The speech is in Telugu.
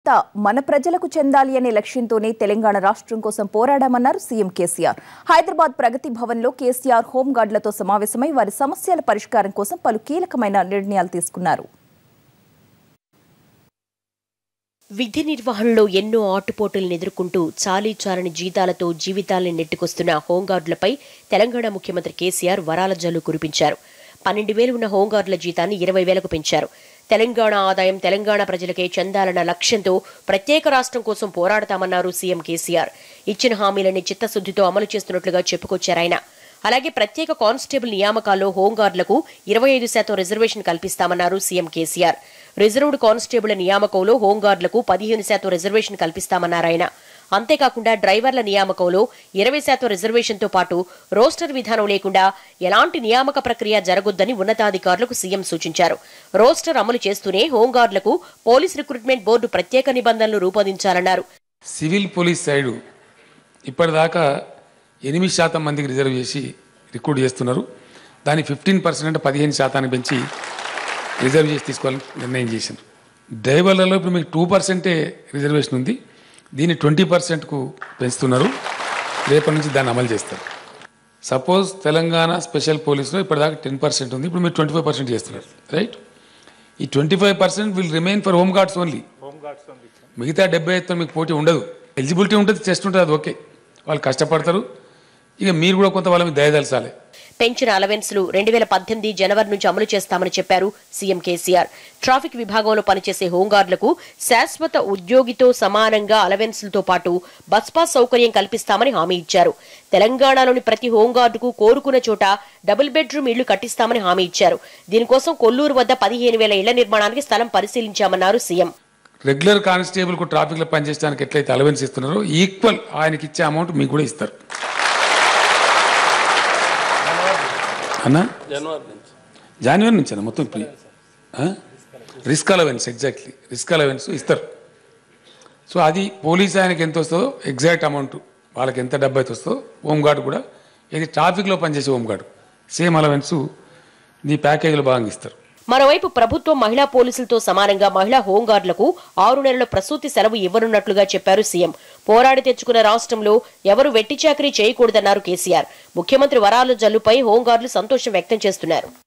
తా మన ప్రజలకు చెందాలి అనే లక్ష్యంతోనే తెలంగాణ రాష్ట్రం కోసం పోరాడామన్నారు సీఎం కేసీఆర్ హైదరాబాద్ ప్రగతి భవన్లో కేసీఆర్ హోంగార్డులతో సమావేశమై వారి సమస్యల పరిష్కారం కోసం పలు కీలకమైన నిర్ణయాలు తీసుకున్నారు విధి నిర్వహణలో ఎన్నో ఆటుపోటులను ఎదుర్కొంటూ చాలీ చాలని జీతాలతో జీవితాల్ని నెట్టుకొస్తున్న హోంగార్డులపై తెలంగాణ ముఖ్యమంత్రి కేసీఆర్ వరాల జల్లు కురిపించారు పన్నెండు వేలు ఉన్న హోంగార్డుల జీతాన్ని ఇరవై వేలకు పెంచారు తెలంగాణ ఆదాయం తెలంగాణ ప్రజలకే చెందాలన్న లక్ష్యంతో ప్రత్యేక రాష్ట్రం కోసం పోరాడతామన్నారు సీఎం కేసీఆర్ ఇచ్చిన హామీలని చిత్తశుద్ధితో అమలు చేస్తున్నట్లుగా చెప్పుకొచ్చారాయన అలాగే ప్రత్యేక కానిస్టేబుల్ నియామకాల్లో హోంగార్డులకు ఇరవై ఐదు శాతం రిజర్వేషన్ కల్పిస్తామన్నారు సీఎం కేసీఆర్ రిజర్వ్డ్ కానిస్టేబుల్ నియామకంలో హోంగార్డులకు పదిహేను శాతం రిజర్వేషన్ కల్పిస్తామన్నారు ఆయన అంతేకాకుండా డ్రైవర్ల నియామకంలో ఇరవై శాతం రిజర్వేషన్తో పాటు రోస్టర్ విధానం లేకుండా ఎలాంటి నియామక ప్రక్రియ జరగొద్దని ఉన్నతాధికారులకు సీఎం సూచించారు రోస్టర్ అమలు చేస్తూనే హోంగార్డులకు పోలీస్ రిక్రూట్మెంట్ బోర్డు ప్రత్యేక నిబంధనలు రూపొందించాలన్నారు సివిల్ పోలీస్ సైడు ఇప్పటిదాకా ఎనిమిది శాతం మందికి రిజర్వ్ చేసి రిక్రూట్ చేస్తున్నారు దాన్ని ఫిఫ్టీన్ పర్సెంట్ అంటే పదిహేను శాతానికి పెంచి రిజర్వ్ చేసి తీసుకోవాలని నిర్ణయం చేసింది డ్రైవర్లలో ఇప్పుడు మీకు టూ పర్సెంటే రిజర్వేషన్ ఉంది దీన్ని ట్వంటీ పర్సెంట్కు పెంచుతున్నారు రేపటి నుంచి దాన్ని అమలు చేస్తారు సపోజ్ తెలంగాణ స్పెషల్ పోలీసులో ఇప్పటిదాకా టెన్ పర్సెంట్ ఉంది ఇప్పుడు మీరు ట్వంటీ ఫైవ్ పర్సెంట్ చేస్తున్నారు రైట్ ఈ twenty five percent will remain for home guards only మిగతా డెబ్బై ఐదుతో మీకు పోటీ ఉండదు ఎలిజిబిలిటీ ఉంటుంది టెస్ట్ ఉంటుంది అది ఓకే వాళ్ళు కష్టపడతారు ఇక మీరు కూడా కొంత వాళ్ళ మీద దయదలసాలి పెంచిన అలవెన్స్లు రెండు వేల పద్దెనిమిది జనవరి నుంచి అమలు చేస్తామని చెప్పారు సీఎం కేసీఆర్ ట్రాఫిక్ విభాగంలో పనిచేసే హోంగార్డులకు శాశ్వత ఉద్యోగితో సమానంగా అలవెన్స్లతో పాటు బస్ పాస్ సౌకర్యం కల్పిస్తామని హామీ ఇచ్చారు తెలంగాణలోని ప్రతి హోంగార్డుకు కోరుకున్న చోట డబుల్ బెడ్రూమ్ ఇళ్లు కట్టిస్తామని హామీ ఇచ్చారు దీనికోసం కొల్లూరు వద్ద పదిహేను వేల ఇళ్ల నిర్మాణానికి స్థలం పరిశీలించామన్నారు సీఎం రెగ్యులర్ కానిస్టేబుల్కు ట్రాఫిక్లో పనిచేయడానికి ఎట్లయితే అలవెన్స్ ఇస్తున్నారో ఈక్వల్ ఆయనకి ఇచ్చే అమౌంట్ మీకు కూడా ఇస్తారు అన్నా జనవరి నుంచి అన్న మొత్తం ఇప్పుడు ఆ? Risk allowance exactly risk allowance ఇస్తారు సో అది పోలీస్ ఆయనకి ఎంత వస్తుందో ఎగ్జాక్ట్ అమౌంట్ వాళ్ళకి ఎంత డబ్బు అయితే వస్తుందో హోంగార్డ్ కూడా ఇది ట్రాఫిక్లో పనిచేసే హోంగార్డ్ సేమ్ అలవెన్స్ ఈ ప్యాకేజీలో భాగంగా ఇస్తారు మరోవైపు ప్రభుత్వం మహిళా పోలీసులతో సమానంగా మహిళా హోంగార్డులకు ఆరు నెలల ప్రసూతి సెలవు ఇవ్వనున్నట్లుగా చెప్పారు సీఎం పోరాడి తెచ్చుకున్న రాష్ట్రంలో ఎవరు వెట్టి చాకరీ చేయకూడదన్నారు కేసీఆర్ ముఖ్యమంత్రి వరాల జల్లుపై హోంగార్డులు సంతోషం వ్యక్తం చేస్తున్నారు